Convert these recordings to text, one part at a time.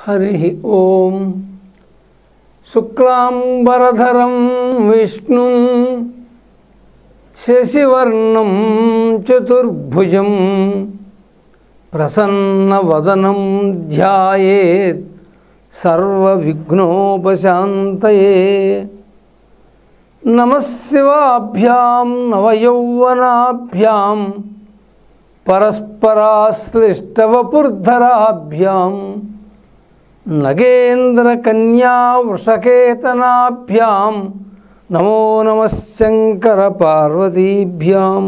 హరి ఓం శుక్లాంబరధరం విష్ణు శశివర్ణం చతుర్భుజం ప్రసన్నవదనం ధ్యాయేత్ సర్వవిఘ్నోపశాంతయే నమశివాభ్యాం నవయౌవనాభ్యాం పరస్పరాశ్లిష్టవపుర్ధరాభ్యాం నగేంద్రకన్యావృషకేతనాభ్యాం నమో నమ శంకర పార్వతీభ్యాం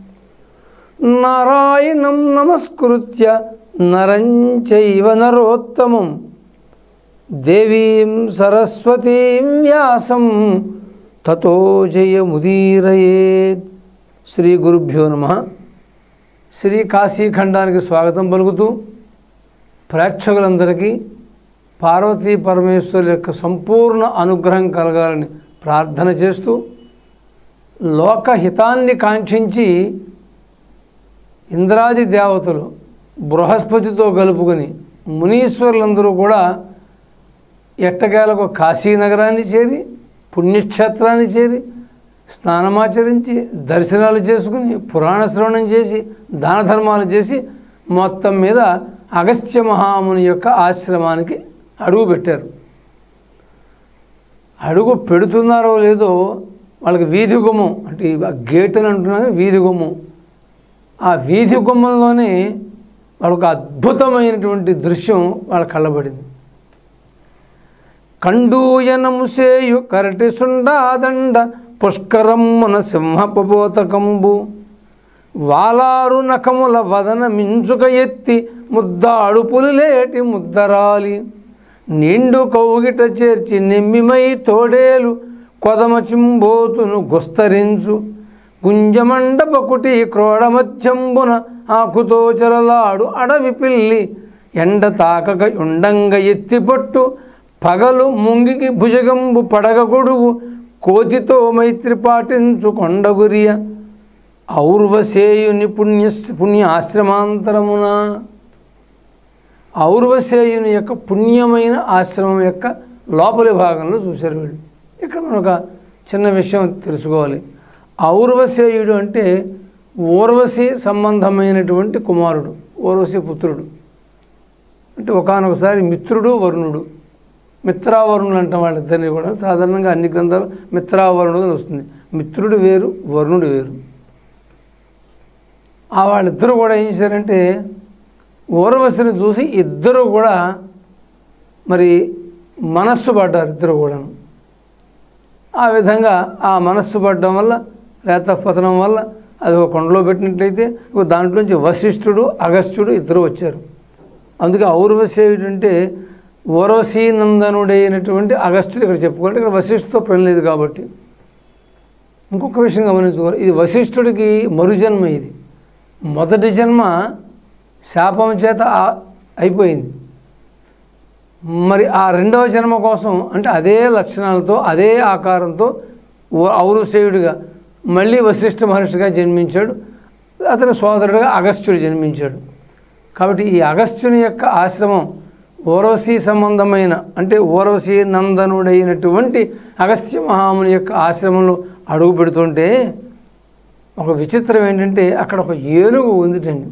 నారాయణం నమస్కృత్య నరం చైవ నరోత్తమం దేవీం సరస్వతీం వ్యాసం తతో జయముదీరయేత్ శ్రీ గురుభ్యో నమ శ్రీ కాశీఖండానికి స్వాగతం పలుకుతూ ప్రేక్షకులందరికీ పార్వతీ పరమేశ్వరుల యొక్క సంపూర్ణ అనుగ్రహం కలగాలని ప్రార్థన చేస్తూ లోకహితాన్ని కాంక్షించి ఇంద్రాది దేవతలు బృహస్పతితో కలుపుకొని మునీశ్వరులందరూ కూడా ఎట్టకేలకు కాశీనగరాన్ని చేరి పుణ్యక్షేత్రాన్ని చేరి స్నానమాచరించి దర్శనాలు చేసుకుని పురాణ శ్రవణం చేసి దాన ధర్మాలు చేసి మొత్తం మీద అగస్త్య మహాముని యొక్క ఆశ్రమానికి అడుగు పెట్టారు అడుగు పెడుతున్నారో లేదో వాళ్ళకి వీధి గుమ్మం అంటే ఆ గేట్ అని అంటున్నాను వీధి గుమ్మం ఆ వీధి గుమ్మంలోనే వాళ్ళొక అద్భుతమైనటువంటి దృశ్యం వాళ్ళ కళ్ళబడింది కండూయనము సేయు కరటి సుండాదండ పుష్కరమ్మున సింహపపోతకంబు వాలారు నఖముల వదన మించుక ఎత్తి ముద్దాడు పులిలేటి ముద్దరాలి నిండు కౌగిట చేర్చి నెమ్మిమై తోడేలు కొదమ చింబోతును గుస్తరించు గుంజమండపకుటి క్రోడ మధ్యంబున ఆకుతో చెరలాడు అడవి పిల్లి ఎండ తాకక ఉండంగ ఎత్తిపట్టు పగలు ముంగికి భుజగంబు పడగ గొడుగు కోతితో మైత్రి పాటించు కొండగురియ ఔర్వశేయుని పుణ్య పుణ్య ఆశ్రమాంతరమున ఔర్వశేయుని యొక్క పుణ్యమైన ఆశ్రమం యొక్క లోపలి భాగంలో చూశారు వీళ్ళు ఇక్కడ మనం ఒక చిన్న విషయం తెలుసుకోవాలి ఔర్వశేయుడు అంటే ఊర్వశి సంబంధమైనటువంటి కుమారుడు ఊర్వశి పుత్రుడు అంటే ఒకనొకసారి మిత్రుడు వరుణుడు మిత్రావరుణులు అంటాం వాళ్ళిద్దరిని కూడా సాధారణంగా అన్ని గ్రంథాలు మిత్రావరుణుడు అని వస్తుంది మిత్రుడు వేరు వరుణుడు వేరు ఆ వాళ్ళిద్దరూ కూడా ఏం చేశారంటే ఊర్వశిని చూసి ఇద్దరు కూడా మరి మనస్సు పడ్డారు ఇద్దరు కూడాను ఆ విధంగా ఆ మనస్సు పడడం వల్ల రేతపతనం వల్ల అది ఒక కొండలో పెట్టినట్లయితే ఒక దాంట్లోంచి వశిష్ఠుడు అగస్త్యుడు ఇద్దరు వచ్చారు అందుకే ఔర్వశేయుడు అంటే ఓరవశీనందనుడైనటువంటి అగస్త్యుడు ఇక్కడ చెప్పుకోవాలి ఇక్కడ వశిష్ఠుతో పని లేదు కాబట్టి ఇంకొక విషయం గమనించుకోవాలి ఇది వశిష్ఠుడికి మరుజన్మ ఇది మొదటి జన్మ శాపం చేత ఆ- అయిపోయింది మరి ఆ రెండవ జన్మ కోసం అంటే అదే లక్షణాలతో అదే ఆకారంతో ఓ- ఔరసేయుడిగా మళ్ళీ వశిష్ఠ మహర్షిగా జన్మించాడు అతని సోదరుడుగా అగస్త్యుడు జన్మించాడు కాబట్టి ఈ అగస్త్యుని యొక్క ఆశ్రమం ఓరవశీ సంబంధమైన అంటే ఓరవశీ నందనుడైనటువంటి అగస్త్య మహాముని యొక్క ఆశ్రమంలో అడుగు పెడుతుంటే ఒక విచిత్రం ఏంటంటే అక్కడ ఒక ఏనుగు ఉందిటండి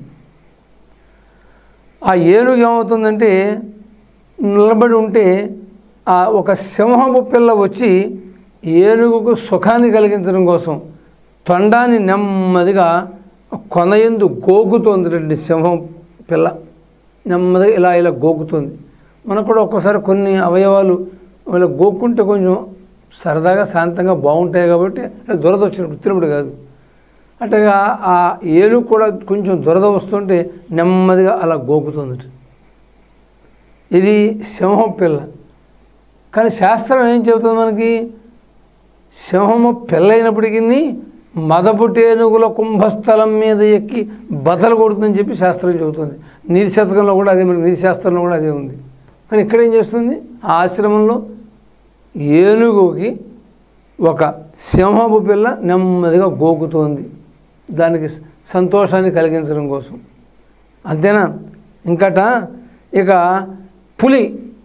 ఆ ఏనుగు ఏమవుతుందంటే నిలబడి ఉంటే ఆ ఒక సింహపు పిల్ల వచ్చి ఏనుగుకు సుఖాన్ని కలిగించడం కోసం తొండాన్ని నెమ్మదిగా కొనయందు గోగుతోంది సింహం పిల్ల నెమ్మదిగా ఇలా ఇలా గోకుతుంది మనకు కూడా ఒక్కోసారి కొన్ని అవయవాలు ఇలా గోక్కుంటే కొంచెం సరదాగా శాంతంగా బాగుంటాయి కాబట్టి ఇలా దురద వచ్చినప్పుడు తినప్పుడు కాదు అట్టగా ఆ ఏనుగు కూడా కొంచెం దురద వస్తుంటే నెమ్మదిగా అలా గోకుతుంది ఇది సింహం పిల్ల కానీ శాస్త్రం ఏం చెబుతుంది మనకి సింహము పిల్లైనప్పటికీ మదపుటేనుగుల కుంభస్థలం మీద ఎక్కి బదలు కొడుతుందని చెప్పి శాస్త్రం చెబుతుంది నీతి శతకంలో కూడా అదే మనకి నీతి శాస్త్రంలో కూడా అదే ఉంది కానీ ఇక్కడ ఏం చేస్తుంది ఆ ఆశ్రమంలో ఏనుగుకి ఒక సింహపు పిల్ల నెమ్మదిగా గోకుతోంది దానికి సంతోషాన్ని కలిగించడం కోసం అంతేనా ఇంకట ఇక పులి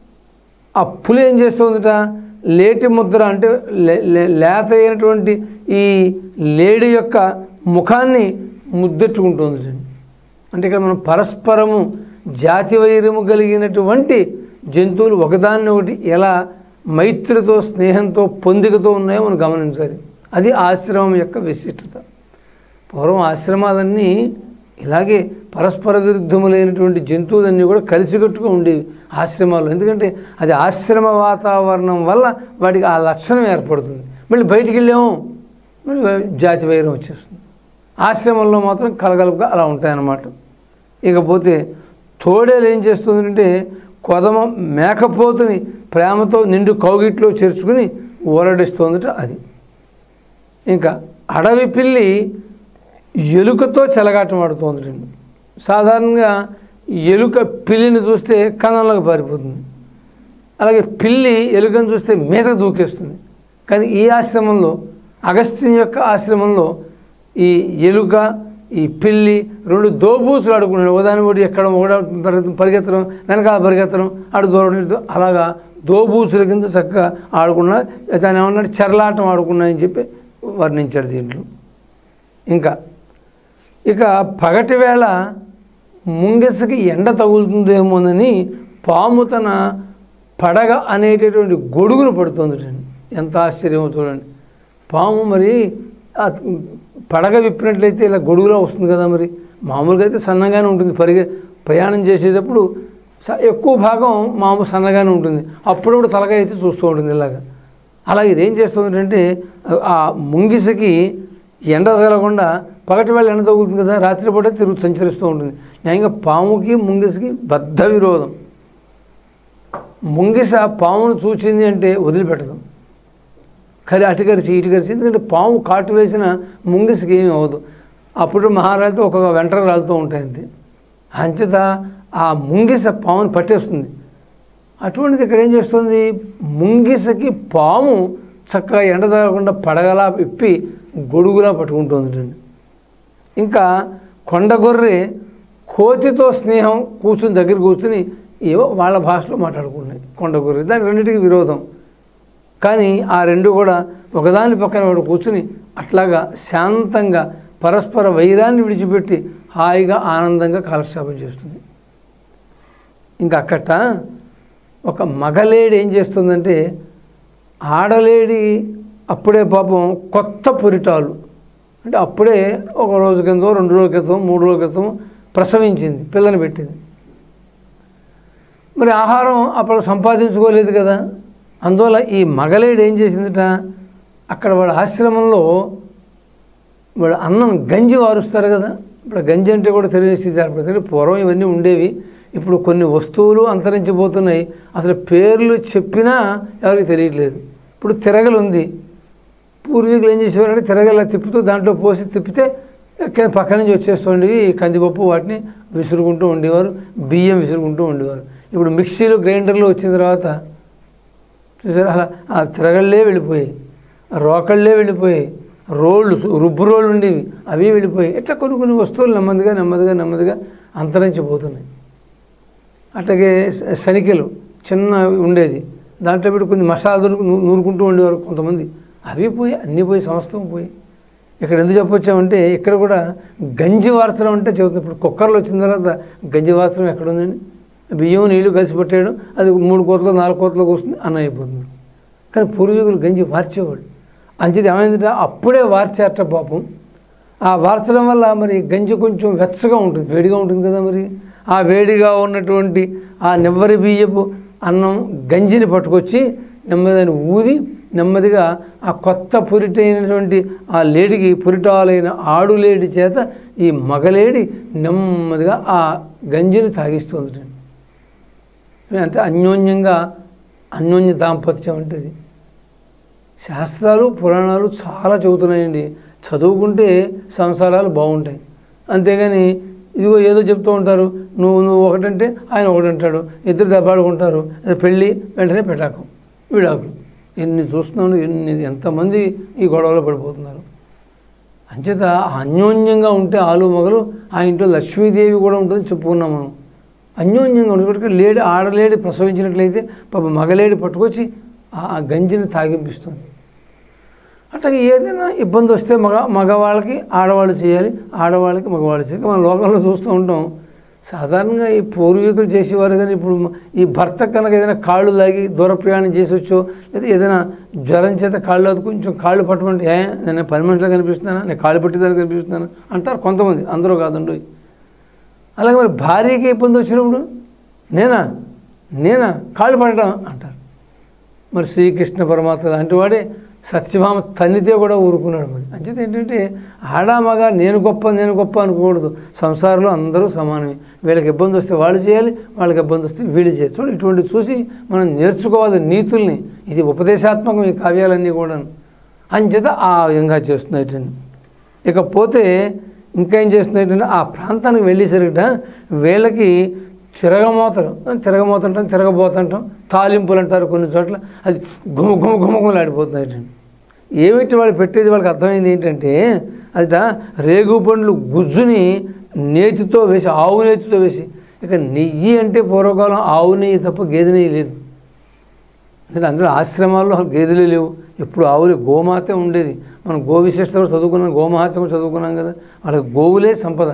ఆ పులి ఏం చేస్తుందట లేటి ముద్ర అంటే లే- లే- లేత అయినటువంటి ఈ లేడి యొక్క ముఖాన్ని ముద్దెట్టుకుంటుంది అంటే ఇక్కడ మనం పరస్పరము జాతి వైరము కలిగినటువంటి జంతువులు ఒకదాన్ని ఒకటి ఎలా మైత్రితో స్నేహంతో పొందికతో ఉన్నాయో మనం గమనించాలి అది ఆశ్రమం యొక్క విశిష్టత పూర్వం ఆశ్రమాలన్నీ ఇలాగే పరస్పర విరుద్ధములైనటువంటి జంతువులన్నీ కూడా కలిసికట్టుగా ఉండేవి ఆశ్రమాలు ఎందుకంటే అది ఆశ్రమ వాతావరణం వల్ల వాటికి ఆ లక్షణం ఏర్పడుతుంది మళ్ళీ బయటికి వెళ్ళాము మళ్ళీ జాతి వైరం వచ్చేస్తుంది ఆశ్రమంలో మాత్రం కలగలుపుగా అలా ఉంటాయన్నమాట ఇకపోతే తోడేలు ఏం చేస్తుందంటే కొదమ మేకపోతుని ప్రేమతో నిండు కౌగిట్లో చేర్చుకుని ఊరడిస్తోందట అది ఇంకా అడవి పిల్లి ఎలుకతో చెలగాటం ఆడుతోంది సాధారణంగా ఎలుక పిల్లిని చూస్తే కన్నంలోకి పారిపోతుంది అలాగే పిల్లి ఎలుకను చూస్తే మీద దూకేస్తుంది కానీ ఈ ఆశ్రమంలో అగస్త్యుని యొక్క ఆశ్రమంలో ఈ ఎలుక ఈ పిల్లి రెండు దోబూసులు ఆడుకున్నాడు ఒకదాని ఒకటి ఎక్కడ ఒకటి పరిగెత్తడం పరిగెత్తడం వెనకాల పరిగెత్తడం ఆడు దూరం ఇటు దూరం. అలాగా దోబూసుల కింద చక్కగా ఆడుకున్నా దాని ఏమన్నాడు చెరలాటం ఆడుకున్నాయని చెప్పి వర్ణించాడు దీంట్లో ఇంకా ఇక పగటి వేళ ముంగెసకి ఎండ తగులుతుందేమోనని పాము తన పడగ అనేటటువంటి గొడుగును పడుతుంది ఎంత ఆశ్చర్యమో చూడండి పాము మరి ఆ పడగ విప్పినట్లయితే ఇలా గొడుగులా వస్తుంది కదా మరి మామూలుగా అయితే సన్నగానే ఉంటుంది పరిగె ప్రయాణం చేసేటప్పుడు స- ఎక్కువ భాగం మామూలు సన్నగానే ఉంటుంది అప్పుడప్పుడు తలకాయ అయితే చూస్తూ ఉంటుంది ఇలాగా అలాగే ఇదేం చేస్తుంది అంటే ఆ ముంగిసకి ఎండ తగలకుండా పగటి వేళ ఎండ తగులుతుంది కదా రాత్రిపూట తిరుగు సంచరిస్తూ ఉంటుంది న్యాయంగా పాముకి ముంగిసకి బద్ధ విరోధం ముంగిస పామును చూసింది అంటే వదిలిపెట్టదు కరి అటు కరిచి ఇటు కరిచి ఎందుకంటే పాము కాటు వేసిన ముంగిసకి ఏమీ అవ్వదు అప్పుడు మహారాజుతో ఒక వెంట్ర రాలుతూ ఉంటాయి అంతే అంచేత ఆ ముంగిస పాముని పట్టేస్తుంది అటువంటిది ఇక్కడ ఏం చేస్తుంది ముంగిసకి పాము చక్కగా ఎండ తగలకుండా పడగలా విప్పి గొడుగులా పట్టుకుంటుంది ఇంకా కొండగొర్రె కోతితో స్నేహం కూర్చుని దగ్గర కూర్చుని ఏవో వాళ్ళ భాషలో మాట్లాడుకున్నాయి కొండగొర్రె దాని రెండింటికి విరోధం కానీ ఆ రెండు కూడా ఒకదాని పక్కన ఒకటి కూర్చుని అట్లాగా శాంతంగా పరస్పర వైరాన్ని విడిచిపెట్టి హాయిగా ఆనందంగా కాలక్షేపం చేస్తుంది ఇంకా అక్కట ఒక మగలేడి ఏం చేస్తుందంటే ఆడలేడి అప్పుడే పాపం కొత్త పురిటాలు అంటే అప్పుడే ఒక రోజు క్రితం రెండు రోజుల క్రితం మూడు రోజుల క్రితం ప్రసవించింది పిల్లని పెట్టింది మరి ఆహారం అప్పుడు సంపాదించుకోలేదు కదా అందువల్ల ఈ మగలేడు ఏం చేసిందిట అక్కడ వాళ్ళ ఆశ్రమంలో వాళ్ళు అన్నం గంజి వారుస్తారు కదా ఇప్పుడు గంజి అంటే కూడా తెలియని స్థితి ఏర్పడుతుంది పూర్వం ఇవన్నీ ఉండేవి ఇప్పుడు కొన్ని వస్తువులు అంతరించిపోతున్నాయి అసలు పేర్లు చెప్పినా ఎవరికి తెలియట్లేదు ఇప్పుడు తిరగలు ఉంది పూర్వీకులు ఏం చేసేవారంటే తిరగలా తిప్పుతూ దాంట్లో పోసి తిప్పితే కింద పక్క నుంచి వచ్చేస్తుండేవి కందిపప్పు వాటిని విసురుకుంటూ ఉండేవారు బియ్యం విసురుకుంటూ ఉండేవారు ఇప్పుడు మిక్సీలు గ్రైండర్లు వచ్చిన తర్వాత చూసారా అలా ఆ తిరగళ్ళే వెళ్ళిపోయాయి రోకళ్ళే వెళ్ళిపోయాయి రోళ్ళు సు- రుబ్బు రోళ్ళు ఉండేవి అవి వెళ్ళిపోయాయి ఇట్లా కొన్ని కొన్ని వస్తువులు నెమ్మదిగా నెమ్మదిగా నెమ్మదిగా అంతరించిపోతున్నాయి అట్లాగే స- శనికలు చిన్న ఉండేది దాంట్లో పెట్టి కొన్ని మసాలా దొరికి నూ- నూరుకుంటూ ఉండేవారు కొంతమంది అవి పోయి అన్నీ పోయి సమస్తం పోయి ఇక్కడ ఎందుకు చెప్పొచ్చామంటే ఇక్కడ కూడా గంజి వార్చడం అంటే చెబుతుంది ఇప్పుడు కుక్కర్లు వచ్చిన తర్వాత గంజి వార్చడం ఎక్కడ ఉందండి బియ్యం నీళ్లు కలిసి పెట్టేయడం అది మూడు కోతలు నాలుగు కోతలకు వస్తుంది అన్న అయిపోతుంది కానీ పూర్వీకులు గంజి వార్చేవాళ్ళు అంచేది ఏమైందంటే అప్పుడే వార్చేట పాపం ఆ వార్చడం వల్ల మరి గంజి కొంచెం వెచ్చగా ఉంటుంది వేడిగా ఉంటుంది కదా మరి ఆ వేడిగా ఉన్నటువంటి ఆ నెవ్వరి బియ్యపు అన్నం గంజిని పట్టుకొచ్చి నెమ్మదిని ఊది నెమ్మదిగా ఆ కొత్త పురిటైనటువంటి ఆ లేడికి పురిటాలైన ఆడు లేడి చేత ఈ మగలేడి నెమ్మదిగా ఆ గంజిని తాగిస్తుంది అంటే అన్యోన్యంగా అన్యోన్య దాంపత్యం అంటే అది శాస్త్రాలు పురాణాలు చాలా చెబుతున్నాయండి చదువుకుంటే సంసారాలు బాగుంటాయి అంతేగాని ఇదిగో ఏదో చెప్తూ ఉంటారు నువ్వు నువ్వు ఒకటంటే ఆయన ఒకటంటాడు ఇద్దరు దెబ్బలాడుకుంటారు అది పెళ్ళి వెంటనే పెట్టాకం విడాకులు ఎన్ని చూస్తున్నాను ఎన్ని ఎంతమంది ఈ గొడవలో పడిపోతున్నారు అంచేత అన్యోన్యంగా ఉంటే ఆలు మగలు ఆ ఇంట్లో లక్ష్మీదేవి కూడా ఉంటుందని చెప్పుకున్నాం మనం అన్యోన్యంగా ఉండేటప్పటికీ లేడి ఆడలేడి ప్రసవించినట్లయితే పాప మగలేడి పట్టుకొచ్చి ఆ ఆ గంజిని తాగింపిస్తుంది అట్లాగే ఏదైనా ఇబ్బంది వస్తే మగ మగవాళ్ళకి ఆడవాళ్ళు చేయాలి ఆడవాళ్ళకి మగవాళ్ళు చేయాలి మన లోకంలో చూస్తూ ఉంటాం సాధారణంగా ఈ పూర్వీకులు చేసేవారు కానీ ఇప్పుడు మ- ఈ భర్త కనుక ఏదైనా కాళ్ళు లాగి దూర ప్రయాణం చేసి వచ్చో లేదా ఏదైనా జ్వరం చేత కాళ్ళు అది కొంచెం కాళ్ళు పట్టమంటే ఏ నేను పని మనిషిలా కనిపిస్తున్నానా నేను కాళ్ళు పట్టేదాన్ని కనిపిస్తున్నాను అంటారు కొంతమంది అందరూ కాదండి అలాగే మరి భార్యకి ఇబ్బంది వచ్చినప్పుడు నేనా నేనా కాళ్ళు పడటం అంటారు మరి శ్రీకృష్ణ పరమాత్మ లాంటి వాడే సత్యభామ తన్నితే కూడా ఊరుకున్నాడు మరి అంచేత ఏంటంటే ఆడా మగ నేను గొప్ప నేను గొప్ప అనుకోకూడదు సంసారంలో అందరూ సమానమే వీళ్ళకి ఇబ్బంది వస్తే వాళ్ళు చేయాలి వాళ్ళకి ఇబ్బంది వస్తే వీళ్ళు చేయాలి చూడండి ఇటువంటి చూసి మనం నేర్చుకోవాలి నీతుల్ని ఇది ఉపదేశాత్మకం ఈ కావ్యాలన్నీ కూడా అంచేత ఆ విధంగా చేస్తున్నాయి ఇకపోతే ఇంకా ఏం చేస్తున్నాయి ఆ ప్రాంతానికి వెళ్ళేసరికట వీళ్ళకి తిరగమోతలు తిరగమోత అంటాం తిరగబోతుంటాం తాలింపులు అంటారు కొన్ని చోట్ల అది గుమ గుమ గుమగుమలు ఆడిపోతున్నాయి ఏమిటి వాళ్ళు పెట్టేది వాళ్ళకి అర్థమైంది ఏంటంటే అదిట రేగు పండ్లు గుజ్జుని నేతితో వేసి ఆవు నేతితో వేసి ఇక నెయ్యి అంటే పూర్వకాలం ఆవు నెయ్యి తప్ప గేదె నెయ్యి లేదు అందులో అందులో ఆశ్రమాల్లో అసలు గేదెలు లేవు ఎప్పుడు ఆవులే గోమాతే ఉండేది మనం గో విశిష్టత కూడా చదువుకున్నాం గోమహాత్యం కూడా చదువుకున్నాం కదా వాళ్ళకి గోవులే సంపద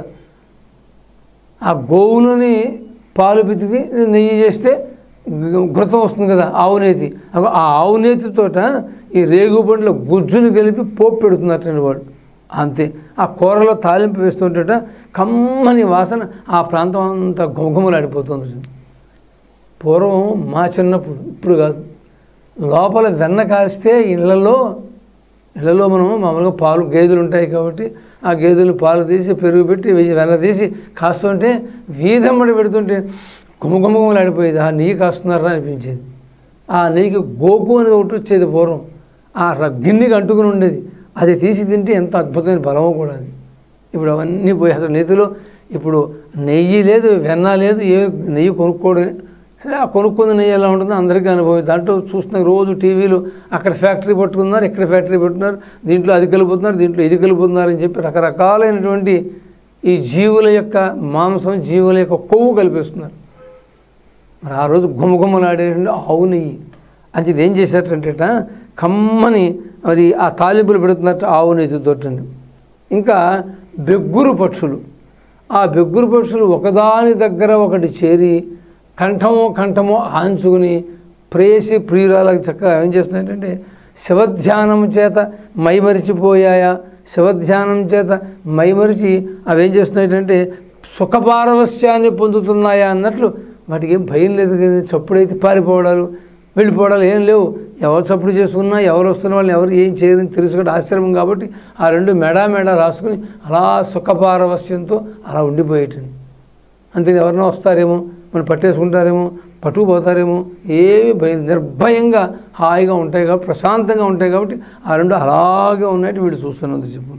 ఆ గోవులని పాలు పితికి నెయ్యి చేస్తే గ- ఘృతం వస్తుంది కదా ఆవు నేతి అగో ఆ ఆవు నేతితోట ఈ రేగు పండ్ల గుజ్జుని కలిపి పోపు పెడుతున్నట్టండి వాడు అంతే ఆ కూరలో తాలింపు వేస్తుంటట కమ్మని వాసన ఆ ప్రాంతం అంతా గుమగుమలాడిపోతుంది పూర్వం మా చిన్నప్పుడు ఇప్పుడు కాదు లోపల వెన్న కాస్తే ఇళ్ళల్లో ఇళ్ళలో మనం మామూలుగా పాలు గేదెలు ఉంటాయి కాబట్టి ఆ గేదెలు పాలు తీసి పెరుగు పెట్టి వెయ్యి వెన్న తీసి కాస్తుంటే వీధమ్మడి పెడుతుంటే గుమగుమగుమలాడిపోయేది ఆ నెయ్యి కాస్తున్నారా అనిపించేది ఆ నెయ్యికి గోకు అనేది ఒకటి వచ్చేది పూర్వం ఆ ర- గిన్నెకి అంటుకుని ఉండేది అది తీసి తింటే ఎంత అద్భుతమైన బలమో కూడా అది ఇప్పుడు అవన్నీ పోయి అసలు నెయ్యిలో ఇప్పుడు నెయ్యి లేదు వెన్న లేదు ఏ నెయ్యి కొనుక్కోవడమే సరే ఆ కొనుక్కున్న నెయ్యి ఎలా ఉంటుందో అందరికీ అనుభవం దాంట్లో చూస్తున్న రోజు టీవీలో అక్కడ ఫ్యాక్టరీ పట్టుకున్నారు ఇక్కడ ఫ్యాక్టరీ పెట్టుకున్నారు దీంట్లో అది కలుపుతున్నారు దీంట్లో ఇది కలుపుతున్నారు అని చెప్పి రకరకాలైనటువంటి ఈ జీవుల యొక్క మాంసం జీవుల యొక్క కొవ్వు కలిపేస్తున్నారు మరి ఆ రోజు గుమగుమలాడేటువంటి ఆవు నెయ్యి అంటే ఇది ఏం చేశారంటేట కమ్మని మరి ఆ తాలింపులు పెడుతున్నట్టు ఆవు నెయ్యి తోటండి ఇంకా బెగ్గురు పక్షులు ఆ బెగ్గురు పక్షులు ఒకదాని దగ్గర ఒకటి చేరి కంఠమో కంఠమో ఆంచుకుని ప్రేసి ప్రియురాలకు చక్కగా ఏం చేస్తున్నాయంటే శివధ్యానం చేత మైమరిచిపోయాయా శివధ్యానం చేత మైమరిచి అవి ఏం చేస్తున్నాయంటే సుఖపారవస్యాన్ని పొందుతున్నాయా అన్నట్లు వాటికి ఏం భయం లేదు కదా చప్పుడైతే పారిపోవడాలు వెళ్ళిపోవడాలు ఏం లేవు ఎవరు చప్పుడు చేసుకున్నా ఎవరు వస్తున్న వాళ్ళని ఎవరు ఏం చేయరని తెలుసు కూడా ఆశ్రమం కాబట్టి ఆ రెండు మెడా మెడ రాసుకుని అలా సుఖపారవస్యంతో అలా ఉండిపోయేటండి అంతే ఎవరైనా వస్తారేమో మనం పట్టేసుకుంటారేమో పట్టుకుపోతారేమో ఏమి భయం నిర్భయంగా హాయిగా ఉంటాయి కాబట్టి ప్రశాంతంగా ఉంటాయి కాబట్టి ఆ రెండు అలాగే ఉన్నట్టు వీడు చూస్తున్నది చెప్పు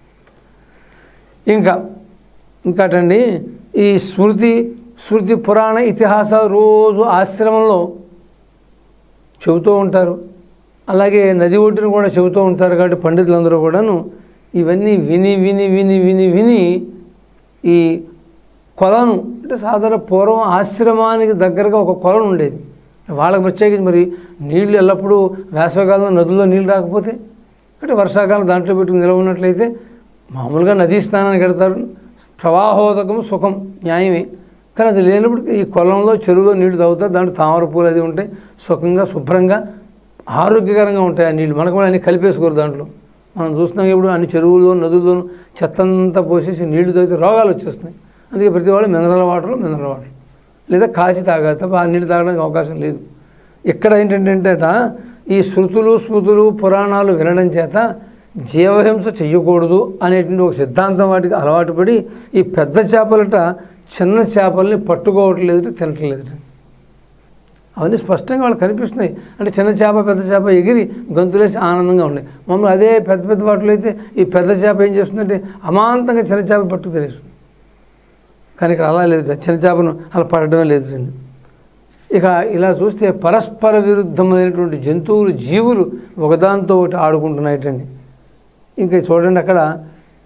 ఇంకా ఇంకాటండి ఈ స్మృతి స్మృతి పురాణ ఇతిహాసాలు రోజు ఆశ్రమంలో చెబుతూ ఉంటారు అలాగే నది ఒడ్డున కూడా చెబుతూ ఉంటారు కాబట్టి పండితులందరూ కూడాను ఇవన్నీ విని విని విని విని విని ఈ కొలను అంటే సాధారణ పూర్వం ఆశ్రమానికి దగ్గరగా ఒక కొలను ఉండేది వాళ్ళకి ప్రత్యేకించి మరి నీళ్లు ఎల్లప్పుడూ వేసవకాలంలో నదుల్లో నీళ్ళు రాకపోతే అంటే వర్షాకాలం దాంట్లో పెట్టుకుని నిలవ ఉన్నట్లయితే మామూలుగా నదీ స్నానానికి వెడతారు ప్రవాహోదకం సుఖం న్యాయమే కానీ అది లేనప్పుడు ఈ కొలంలో చెరువులో నీళ్లు తాగుతారు దాంట్లో తామర పూలు అది ఉంటాయి సుఖంగా శుభ్రంగా ఆరోగ్యకరంగా ఉంటాయి ఆ నీళ్ళు మనకు కూడా అన్ని కలిపేసుకోరు దాంట్లో మనం చూస్తున్నాం ఇప్పుడు అన్ని చెరువుల్లో నదుల్లోనూ చెత్తంతా పోసేసి నీళ్లు తాగితే రోగాలు వచ్చేస్తున్నాయి అందుకే ప్రతి వాళ్ళు మినరల్ వాటర్ మినరల్ వాటర్ లేదా కాచి తాగాలి తప్ప ఆ నీళ్ళు తాగడానికి అవకాశం లేదు ఇక్కడ ఏంటంటే ఈ శృతులు స్మృతులు పురాణాలు వినడం చేత జీవహింస చెయ్యకూడదు అనేటువంటి ఒక సిద్ధాంతం వాటికి అలవాటు పడి ఈ పెద్ద చేపలట చిన్న చేపల్ని పట్టుకోవట్లేదు తినట్లేదు అవన్నీ స్పష్టంగా వాళ్ళకి కనిపిస్తున్నాయి అంటే చిన్న చేప పెద్ద చేప ఎగిరి గంతులేసి ఆనందంగా ఉన్నాయి మమ్మల్ని అదే పెద్ద పెద్ద వాటిలో అయితే ఈ పెద్ద చేప ఏం చేస్తుందంటే అమాంతంగా చిన్న చేప పట్టుకు తినేస్తుంది కానీ ఇక్కడ అలా లేదు చిన్న చేపను అలా పడడమే లేదు రండి ఇక ఇలా చూస్తే పరస్పర విరుద్ధమైనటువంటి జంతువులు జీవులు ఒకదానితో ఒకటి ఆడుకుంటున్నాయటండి ఇంకా చూడండి అక్కడ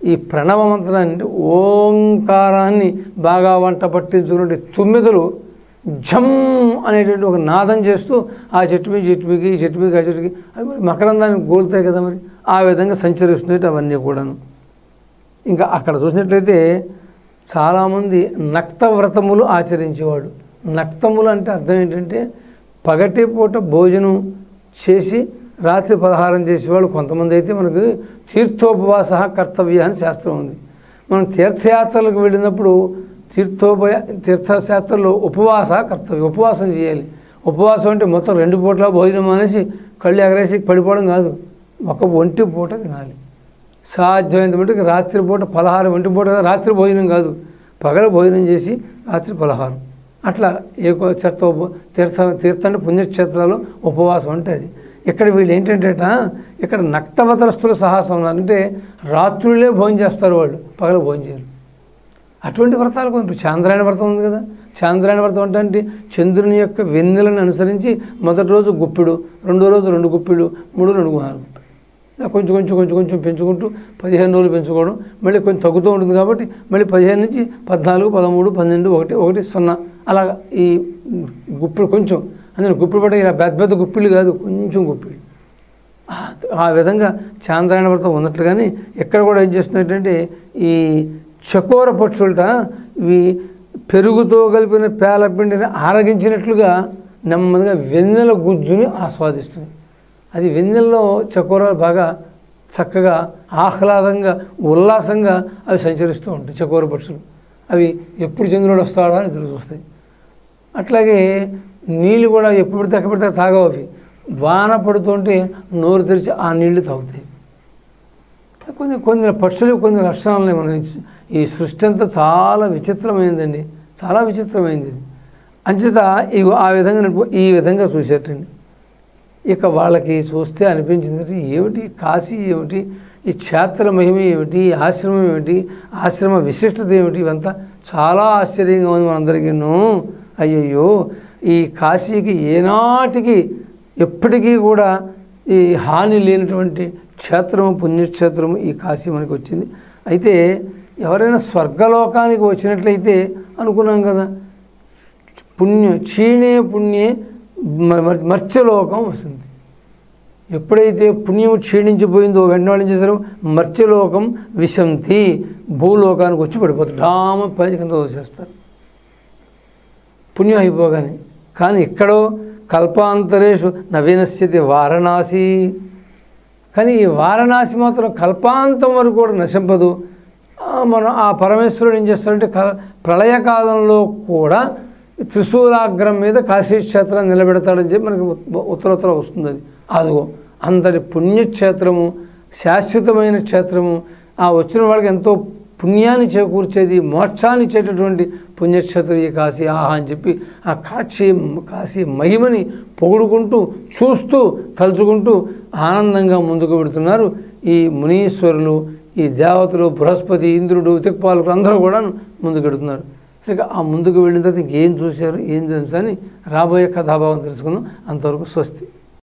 ఈ ప్రణవ మంత్రాన్ని ఓంకారాన్ని బాగా వంట పట్టించుకున్నటువంటి తుమ్మిదలు ఝమ్ అనేటువంటి ఒక నాదం చేస్తూ ఆ చెట్టు మీద చెట్టు మీదకి ఈ చెట్టు మీదకి ఆ చెట్టుకి అవి మరి మకరందానికి గోలుతాయి కదా మరి ఆ విధంగా సంచరిస్తున్నాయి అవన్నీ కూడాను ఇంకా అక్కడ చూసినట్లయితే చాలామంది నక్త వ్రతములు ఆచరించేవాడు నక్తములు అంటే అర్థం ఏంటంటే పగటి పూట భోజనం చేసి రాత్రి పలహారం చేసేవాళ్ళు కొంతమంది అయితే మనకు తీర్థోపవాస కర్తవ్య అని శాస్త్రం ఉంది మనం తీర్థయాత్రలకు వెళ్ళినప్పుడు తీర్థోపయ తీర్థశాస్త్రంలో ఉపవాస కర్తవ్యం ఉపవాసం చేయాలి ఉపవాసం అంటే మొత్తం రెండు పూట్ల భోజనం అనేసి కళ్ళు ఎగరేసి పడిపోవడం కాదు ఒక ఒంటి పూట తినాలి సాధ్యమైనంత మటుకు రాత్రి పూట పలహారం ఒంటి పూట కాదు, రాత్రి భోజనం కాదు పగల భోజనం చేసి రాత్రి పలహారం అట్లా ఏ కో- తీర్థ ఉప- తీర్థ తీర్థ అంటే పుణ్యక్షేత్రాలు ఉపవాసం అంటే అది ఇక్కడ వీళ్ళు ఏంటంటే ఇక్కడ నక్తవతరస్తుల సాహసం ఉన్నారు అంటే రాత్రులే భోజనం చేస్తారు వాళ్ళు పగల భోజనం చేయరు అటువంటి వ్రతాలు కొన్ని ఇప్పుడు చాంద్రాయణ వ్రతం ఉంది కదా చాంద్రాయణ వ్రతం అంటే అంటే చంద్రుని యొక్క వెన్నెలను అనుసరించి మొదటి రోజు గుప్పిడు రెండో రోజు రెండు గుప్పిడు మూడు రెండు నాలుగు గుప్పిడు ఇలా కొంచెం కొంచెం కొంచెం కొంచెం పెంచుకుంటూ పదిహేను రోజులు పెంచుకోవడం మళ్ళీ కొంచెం తగ్గుతూ ఉంటుంది కాబట్టి మళ్ళీ పదిహేను నుంచి పద్నాలుగు పదమూడు పన్నెండు ఒకటి ఒకటి సున్నా అలా ఈ గుప్పిడు కొంచెం అందులో గుప్పిడు పట్ట ఇలా పెద్ద పెద్ద గుప్పిళ్ళు కాదు కొంచెం గుప్పిళ్ళు ఆ- ఆ విధంగా చాంద్రాయణ వ్రతం ఉన్నట్లుగానే ఇక్కడ కూడా ఏం చేస్తున్నట్టంటే ఈ చకోర పక్షులట ఇవి పెరుగుతో కలిపిన పేలపిండిని ఆరగించినట్లుగా నెమ్మదిగా వెన్నెల గుజ్జుని ఆస్వాదిస్తుంది అది వెన్నెల్లో చకోరాలు బాగా చక్కగా ఆహ్లాదంగా ఉల్లాసంగా అవి సంచరిస్తూ ఉంటాయి చకోర పక్షులు అవి ఎప్పుడు చంద్రుడు వస్తాడా అని ఎదురు చూస్తాయి అట్లాగే నీళ్ళు కూడా ఎప్పుడు పడితే ఎక్కడ పడితే తాగవు అవి వాన పడుతుంటే నోరు తెరిచి ఆ నీళ్లు తాగుతాయి కొన్ని కొన్ని పక్షులు కొన్ని లక్షణాలు ఉన్నాయి మన ఈ సృష్టి అంతా చాలా విచిత్రమైందండి చాలా విచిత్రమైంది ఇది అంచేత ఇగో ఆ విధంగా నడిపో- ఈ విధంగా చూసేటండి ఇక వాళ్ళకి చూస్తే అనిపించింది ఏమిటి కాశీ ఏమిటి ఈ క్షేత్ర మహిమ ఏమిటి ఈ ఆశ్రమం ఏమిటి ఆశ్రమ విశిష్టత ఏమిటి ఇవంతా చాలా ఆశ్చర్యంగా ఉంది మనందరికీను అయ్యయ్యో ఈ కాశీకి ఏనాటికి ఎప్పటికీ కూడా ఈ హాని లేనటువంటి క్షేత్రము పుణ్యక్షేత్రము ఈ కాశీ మనకి వచ్చింది అయితే ఎవరైనా స్వర్గలోకానికి వచ్చినట్లయితే అనుకున్నాం కదా పుణ్య క్షీణే పుణ్యే మ- మర్- మర్త్యలోకం వస్తుంది ఎప్పుడైతే పుణ్యం క్షీణించిపోయిందో వెంటనే వాళ్ళు ఏం చేశారు మర్త్యలోకం విశంతి భూలోకానికి వచ్చి పడిపోతారు రామ పై కింద వచ్చేస్తారు పుణ్యం అయిపోగానే కానీ ఇక్కడో కల్పాంతరేషు నవీనస్థితి వారణాసి కానీ ఈ వారణాసి మాత్రం కల్పాంతం వరకు కూడా నశింపదు ఆ, మనం ఆ పరమేశ్వరుడు ఏం చేస్తాడంటే క ప్రళయకాలంలో కూడా త్రిశూలాగ్రం మీద కాశీ క్షేత్రాన్ని నిలబెడతాడని చెప్పి మనకి ఉత్- ఉత్తరోత్తర వస్తుంది అది అదిగో అంతటి పుణ్యక్షేత్రము శాశ్వతమైన క్షేత్రము ఆ వచ్చిన వాళ్ళకి ఎంతో పుణ్యాన్ని చేకూర్చేది మోక్షాన్ని ఇచ్చేటటువంటి పుణ్యక్షేత్రం ఈ కాశీ ఆహా అని చెప్పి ఆ కాశీ కాశీ మహిమని పొగుడుకుంటూ చూస్తూ తలుచుకుంటూ ఆనందంగా ముందుకు పెడుతున్నారు ఈ మునీశ్వరులు ఈ దేవతలు బృహస్పతి ఇంద్రుడు దిక్పాలకులు అందరూ కూడా ముందుకు పెడుతున్నారు సరిగ్గా ఆ ముందుకు వెళ్ళిన తర్వాత ఇంకేం చూశారు ఏం తెలుసు అని రాబోయే కథాభావం తెలుసుకుందాం అంతవరకు స్వస్తి